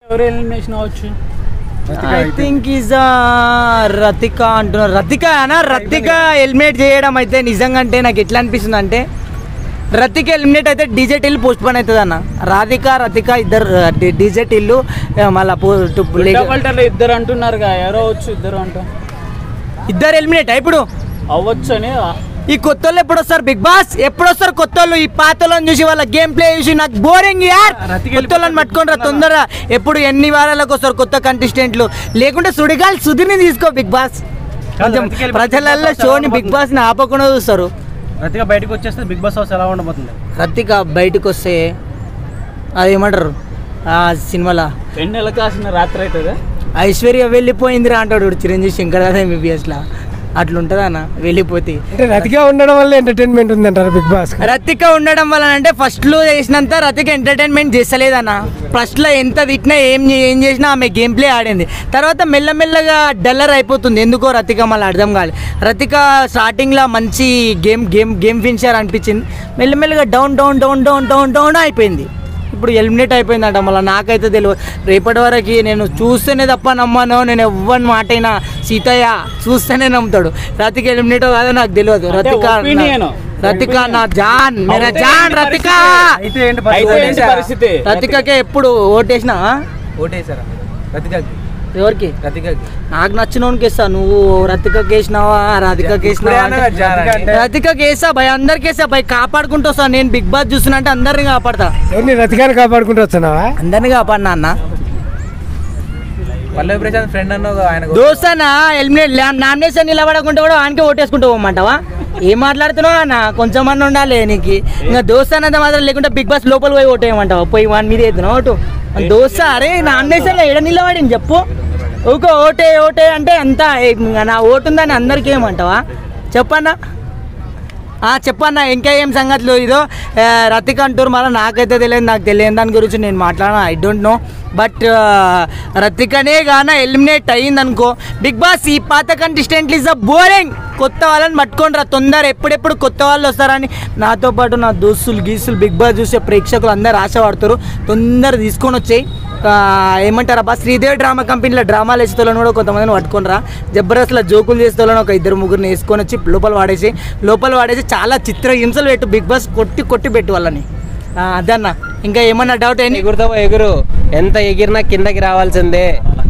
ఎవరు ఎలిమినేషన్ అవ్వచ్చు I think is Rathika అంటున్నారు రతిక అనా రతిక ఎలిమినేట్ చేయడం అయితే నిజంగా అంటే నాకు ఎట్లా అనిపిస్తుంది అంటే రతిక ఎలిమినేట్ అయితే డీజే టిల్ పోస్ట్ పోన్ అవుతుంది అన్న రాధిక రతిక ఇద్దరు డీజే టిల్లు మళ్ళీ పల్టర్లో ఇద్దరు అంటున్నారుగా ఎవరో వచ్చు ఇద్దరు అంటాం ఇద్దరు ఎలిమినేట్ ఇప్పుడు అవ్వచ్చు అని ఈ కొత్త వాళ్ళు ఎప్పుడు వస్తారు బిగ్ బాస్ ఎప్పుడు వస్తారు కొత్త వాళ్ళు ఈ పాత వాళ్ళని చూసి వాళ్ళ గేమ్ ప్లే చూసి నాకు బోరింగ్ యార్ కొత్త వాళ్ళని పట్టుకొని రా తొందరగా ఎప్పుడు ఎన్ని వారాలకు వస్తారు కొత్త కంటెస్టెంట్లు లేకుంటే సుడిగాలి సుధిని తీసుకో బిగ్ బాస్ కొంచెం రతికి ప్రజలలో బిగ్ బాస్ షోని బిగ్ బాస్ ని ఆపకుండా చూస్తారు రతిగా బయటకు వచ్చేస్తే బిగ్ బాస్ హౌస్ ఎలా ఉండబోతుంది రతిక బయటకు వస్తే అది ఏమంటారు ఆ సినిమాలో రెండు నెలల కాసిన రాత్రి అవుతుందా ఐశ్వర్య వెళ్ళిపోయిందిరా అంటాడు చూడు చిరంజీవి శంకర్ దాదా ఎంబీబీఎస్లో అట్లుంటుంది అన్న వెళ్ళిపోతే అంటే రతిగా ఉండడం వల్ల ఎంటర్టైన్మెంట్ ఉందంటారు బిగ్ బాస్ రతిక ఉండడం వలన అంటే ఫస్ట్ లో చేసినంత రతిక ఎంటర్టైన్మెంట్ చేస్తలేదన్న ఫస్ట్ లో ఎంత తిట్టినా ఏం చే- ఏం చేసినా ఆమె గేమ్ ప్లే ఆడింది తర్వాత మెల్లమెల్లగా డల్లర్ అయిపోతుంది ఎందుకో రతిక మళ్ళీ అర్థం కాలేదు రతిక స్టార్టింగ్ లో మంచి గేమ్ గేమ్ గేమ్ ఫినిషర్ అనిపించింది మెల్లమెల్లగా down down down down down down అయిపోయింది ఇప్పుడు ఎలిమినేట్ అయిపోయిందంట మళ్ళీ నాకైతే తెలియదు రేపటి వరకు నేను చూస్తేనే తప్ప నమ్మాను నేను ఎవ్వని మాట అయినా సీతయ్య చూస్తేనే నమ్ముతాడు రతిక ఎలిమినేట్ కాదో నాకు తెలియదు అంటే రతిక opinion. నా- రతిక నా జాన్ మేరా జాన్ రతిక అయితే ఏంటి అయితే పరిస్థితి? ఏంటి పరిస్థితి రతికకే ఎప్పుడు ఓటేసినా ఓటేసారా రతికకి ఎవరికి రతికకి నాకు నచ్చినోనికి వేస్తా నువ్వు రతికకి వేసినావా రాధికకి వేసినావా ఇప్పుడే అన్నా కదా జాన్ అంటే. రతికకి వేసా భయ్ అందరికి వేసా భయ్ కాపాడుకుంటూ వస్తా నేను బిగ్ బాస్ చూస్తున్నా అంటే అందరిని కాపాడతా ఎవరిని రతికాన్ని కాపాడుకుంటూ వస్తున్నావా అందరిని కాపాడినా అన్న పల్లవి ప్రశాంత్ ఫ్రెండ్ అన్నావు ఆయన దోస్తానా ఎలిమినేట్ నామినేషన్ నిలబడకుంటే కూడా వానికి ఓటేసుకుంటూ పోమంటావా ఏం మాట్లాడుతున్నావు అన్న కొంచెం అన్న ఉండాలి నీకు ఇంకా దోస్త అన్నంత మాత్రం లేకుంటే బిగ్ బాస్ లోపల పోయి ఓటేయమంటావా పోయి వాని మీద వేస్తున్నావు ఓటు దోస్త అరే నామినేషన్ ఏడ నిలబడింది చెప్పు ఊకో ఓటే ఓటే అంటే అంత నా ఓటు ఉందని అందరికీ ఏమంటావా చెప్పన్నా ఆ, చెప్పన్న ఇంకా ఏం సంగతులు ఇదో ఆ, రతిక్ అంటారు మళ్ళీ నాకైతే తెలియదు నాకు తెలియని దాని గురించి నేను మాట్లాడను ఐ డోంట్ నో బట్ రతికనే గాన ఎలిమినేట్ అయ్యింది అనుకో బిగ్ బాస్ ఈ పాత కంటెస్టెంట్లు ఇస్ బోరింగ్ కొత్త వాళ్ళని పట్టుకొని రా తొందర ఎప్పుడెప్పుడు కొత్త వాళ్ళు వస్తారని నాతో పాటు నా దోస్తులు గీసులు బిగ్ బాస్ చూసే ప్రేక్షకులు అందరు ఆశపడతారు తొందర తీసుకొని వచ్చాయి ఏమంటారు అబ్బా శ్రీదేవి డ్రామా కంపెనీలో డ్రామాలు వేసేతోళ్ళని కూడా కొంతమందిని పట్టుకొని రా జబర్దస్త్లో జోకులు చేసేతోళ్ళని ఒక ఇద్దరు ముగ్గురిని వేసుకొని వచ్చి లోపల వాడేసి లోపల వాడేసి చాలా చిత్ర హింసలు పెట్టు బిగ్ బాస్ కొట్టి కొట్టి పెట్టు వాళ్ళని ఆ, అదన్న ఇంకా ఏమన్నా డౌట్ ఏంటి ఎగురుతావో ఎగురు ఎంత ఎగిరినా కిందకి రావాల్సిందే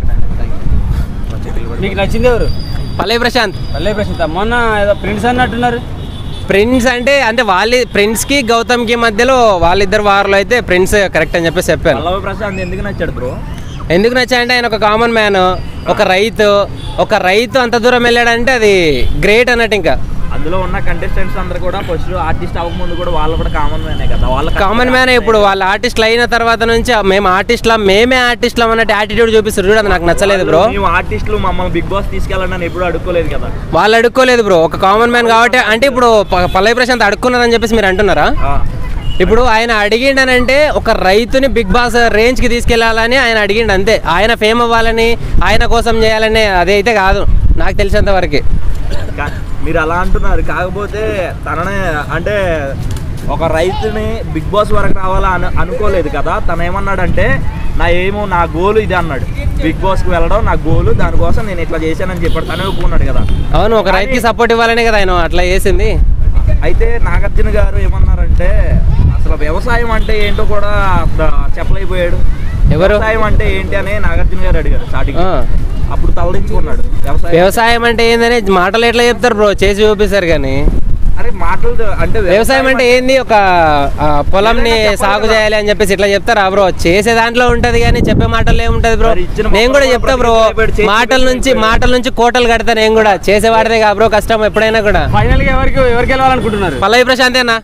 నీకు నచ్చింది ఎవరు పల్లవి ప్రశాంత్ పల్లె ప్రశాంత్ మొన్న ఏదో ప్రిన్స్ అన్నట్టున్నారు ప్రిన్స్ అంటే అంటే వాళ్ళ ప్రిన్స్ కి గౌతమ్ కి మధ్యలో వాళ్ళిద్దరు వారిలో అయితే ప్రిన్స్ కరెక్ట్ అని చెప్పేసి చెప్పాను పల్లవి ప్రశాంత్ ఎందుకు నచ్చాడు బ్రో ఎందుకు నచ్చాయంటే ఆయన ఒక కామన్ మ్యాన్ ఒక రైతు ఒక రైతు అంత దూరం వెళ్ళాడంటే అది గ్రేట్ అన్నట్టు ఇంకా అందులో ఉన్న కంటెస్టెంట్స్ అందరు కూడా ఫస్ట్ ఆర్టిస్ట్ అవ్వకముందు కూడా వాళ్ళు కూడా కామన్ మ్యానే కదా వాళ్ళ కామన్ మ్యాన్ ఇప్పుడు వాళ్ళ ఆర్టిస్టులు అయిన తర్వాత నుంచి మేము ఆర్టిస్ట్లా మేమే ఆర్టిస్ట్లం అన్నట్టు యాటిట్యూడ్ చూపిస్తారు చూడు అది నాకు నచ్చలేదు బ్రో మేము ఆర్టిస్టులు మమ్మల్ని బిగ్ బాస్ తీసుకెళ్ళండి అని ఎప్పుడు అడుక్కోలేదు కదా వాళ్ళు అడుక్కోలేదు బ్రో ఒక కామన్ మ్యాన్ కాబట్టి అంటే ఇప్పుడు ప- పల్లవి ప్రశాంత్ అడుక్కున్నారని చెప్పేసి మీరు అంటున్నారా ఆ. ఇప్పుడు ఆయన అడిగిండనంటే ఒక రైతుని బిగ్ బాస్ రేంజ్ కి తీసుకెళ్లాలని ఆయన అడిగిండు అంతే ఆయన ఫేమ్ అవ్వాలని ఆయన కోసం చేయాలని అదైతే కాదు నాకు తెలిసినంత వరకు కా- మీరు అలా అంటున్నారు కాకపోతే తననే అంటే ఒక రైతుని బిగ్ బాస్ వరకు రావాలా అను అనుకోలేదు కదా తను ఏమన్నాడంటే నా ఏమో నా గోలు ఇది అన్నాడు బిగ్ బాస్కి వెళ్ళడం నా గోలు దానికోసం నేను ఇట్లా చేశానని చెప్పాడు తనే ఒప్పుకున్నాడు కదా అవును ఒక రైతుకి సపోర్ట్ ఇవ్వాలనే కదా ఆయన అట్లా చేసింది అయితే నాగార్జున గారు ఏమన్నారంటే అసలు వ్యవసాయం అంటే ఏంటో కూడా అసలు చెప్పలేకపోయాడు ఎవరు? వ్యవసాయం అంటే ఏంటి అని నాగార్జున గారు అడిగారు స్టార్టింగ్ ఆ. అప్పుడు తలదించుకున్నాడు వ్యవసాయం వ్యవసాయం అంటే ఏందని మాటలు ఎట్లా చెప్తారు బ్రో చేసి చూపిస్తారు కానీ అరే మాటలు అంటే వ్యవసాయం అంటే ఏంది ఒక ఆ, పొలంని ఏదైనా చెప్పాలి సాగు కదా. చేయాలి అని చెప్పేసి ఇట్లా చెప్తారా బ్రో చేసే దాంట్లో ఉంటది కానీ చెప్పే మాటల్లో ఏముంటది బ్రో మరి ఇచ్చిన నేను కూడా మొక్కలు చెప్తా బ్రో ప్రతి ఒక్కటి చేసి మాటల నుంచి చూపించాలి. మాటల నుంచి కోటలు కడతా నేను కూడా చేసేవాడిదే కా బ్రో కష్టం ఎప్పుడైనా కూడా ఫైనల్ గా ఎవరికి ఎవరికి వెళ్ళాలనుకుంటున్నారు పల్లవి ప్రశాంతేనా